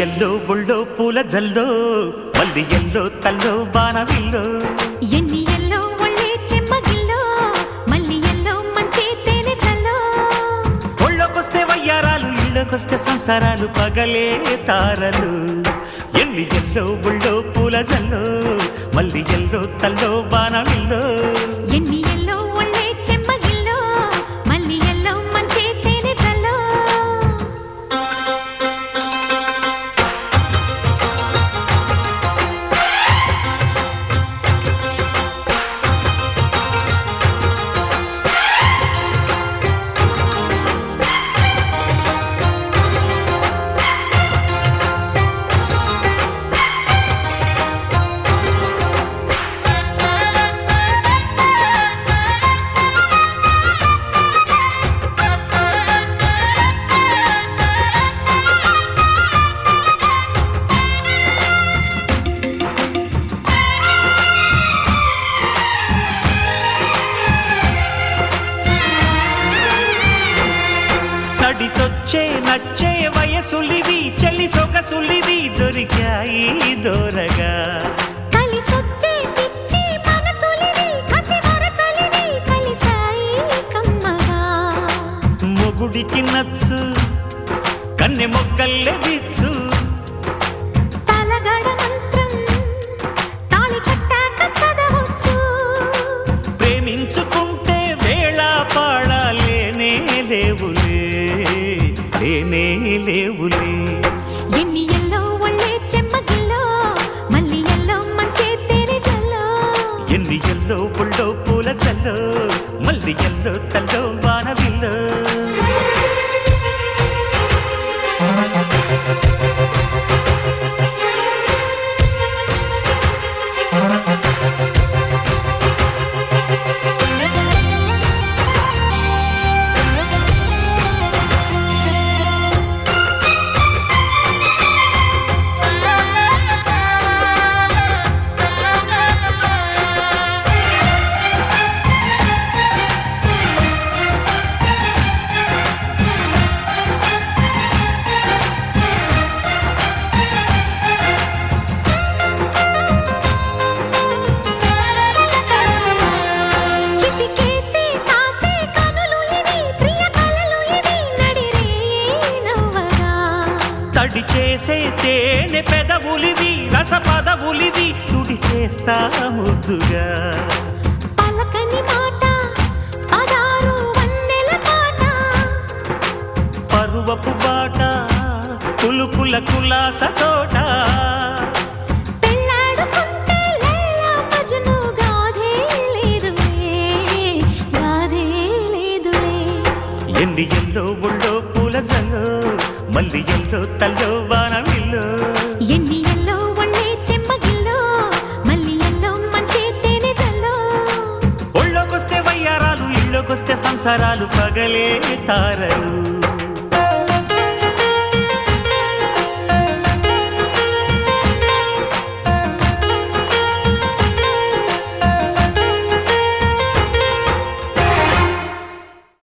yellow బుళ్ళో పూల జల్లో మల్లి yellow తల్లో బాణవిల్లో ఎన్ని ఎల్లో ఒళ్ళే చెమ్మగిల్లో మళ్ళీ ఎల్లో మంచి తేనె చల్లో ఒళ్ళోకొస్తే వయ్యారాలు ఇళ్ళకొస్తే సంసారాలు పగలే తారలు ఎన్ని ఎల్లో బుళ్ళో పూల జల్లో మల్లి ఎల్లో తల్లో బాణవిల్లో ఎన్ని ఎల్లో ఒళ్ళే చెమ్మగిల్లో మళ్ళీ ఎల్లో మంచి తేనె చల్లో నడిచొచ్చే నచ్చే వయసులివి చలి సొగసులివి దొరికాయి దొరగా కలిసొచ్చే పిచ్చి మనసులివి కసి వరసలివి కలిసాయి కమ్మగా మొగుడికి నచ్చు కన్నె మొక్కల్లే విచ్చు తలగడ మంత్రం తాళి కట్టాక చదవచ్చు ప్రేమించుకుంటే వేళ పాడాలేనే లేవులే లేనే లేవులే ఎన్ని ఎల్లో ఒళ్ళే చెమ్మగిల్లో మళ్ళీ ఎల్లో మంచి తేనె చల్లో ఎన్ని ఎల్లో పుల్లో పూల చల్లో మల్లి ఎల్లో తల్లో వానవిల్లో చిటికేసి కాసే కనులు ఇవి ప్రియ కలలు ఇవి నడిరే నవ్వగా తడి చేసే తేనె పెదవులివి రస పదవులివి తుడి చేస్తా ముద్దుగా పలకని మాట పదారు వన్నెల పాట పరువపు బాట కులుకుల కులాస తోట పెళ్ళాడుకుంటే లైలా మజ్ను గాథే లేదులే గాథే లేదులే ఎన్ని ఎల్లో ఒళ్ళో పూల జల్లో మల్లి ఎల్లో తల్లో వానవిల్లో ఎన్ని ఎల్లో ఒళ్ళే చెమ్మగిల్లో మళ్ళీ ఎల్లో మంచి తేనె చల్లో ఒళ్ళోకొస్తే వయ్యారాలు ఇళ్ళోకొస్తే సంసారాలు పగలే తారలు